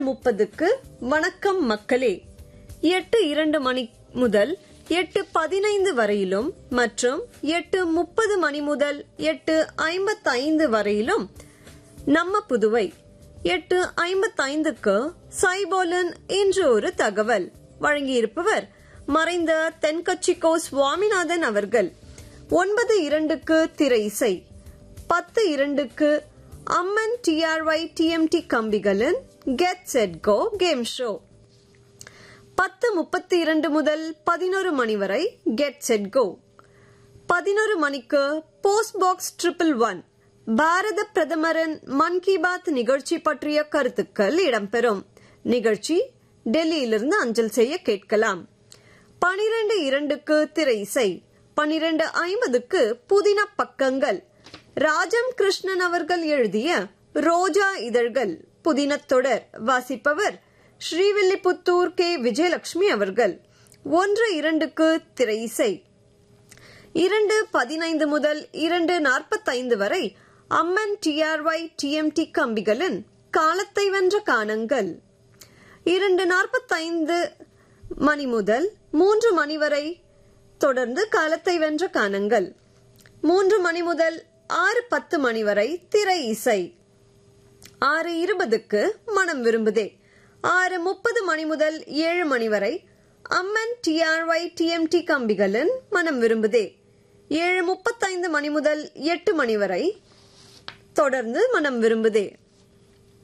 முப்பதுக்கு வணக்கம் மக்களே எட்டு இரண்டு மணி முதல் எட்டு பதினைந்து வரையிலும் மற்றும் எட்டு முப்பது மணி முதல் எட்டு ஐம்பத்தைந்து வரையிலும் நம்ம புதுவை எட்டு ஐம்பத்தைந்துக்கு சைபோலன் இன்று ஒரு தகவல் வழங்கியிருப்பவர் மறைந்த தென்கட்சிக்கோ சுவாமிநாதன் அவர்கள் ஒன்பது இரண்டுக்கு திரை இசை பத்து இரண்டுக்கு அம்மன் டிஆர்ஒய் டிஎம்டி கம்பிகளின் get set go game show பத்து முப்பத்தி இரண்டு முதல் பதினோரு மணி வரை கெட் செட் கோ பதினோரு மணிக்கு போஸ்ட் பாக்ஸ் ட்ரிபிள் ஒன் பாரத பிரதமரின் மன் கி பாத் நிகழ்ச்சி பற்றிய கருத்துக்கள் இடம்பெறும் நிகழ்ச்சி டெல்லியிலிருந்து அஞ்சல் செய்ய கேட்கலாம் பனிரெண்டு இரண்டுக்கு திரை இசை பனிரெண்டு ஐம்பதுக்கு புதின பக்கங்கள் ராஜம் கிருஷ்ணன் அவர்கள் எழுதிய ரோஜா இதழ்கள் புதினத் தொடர் வாசிப்பவர் ஸ்ரீவில்லிபுத்தூர் கே விஜயலட்சுமி அவர்கள் ஒன்று இரண்டுக்கு திரை இசை இரண்டு பதினைந்து முதல் இரண்டு நாற்பத்தைந்து வரை அம்மன் டிஆர்ஒய் டிஎம்டி கம்பிகளின் காலத்தை வென்ற காணங்கள் இரண்டு நாற்பத்தைந்து மணி முதல் மூன்று மணி வரை தொடர்ந்து காலத்தை வென்ற காணங்கள் மூன்று மணி முதல் ஆறு பத்து மணி வரை திரை இசை ஆறு இருபதுக்கு மனம் விரும்புதே ஆறு முப்பது மணி முதல் ஏழு மணி வரை அம்மன் டிஆர்ஒய் டிஎம்டி கம்பிகளின் மனம் விரும்புதே ஏழு முப்பத்தைந்து மணி முதல் எட்டு மணி வரை தொடர்ந்து மனம் விரும்புதே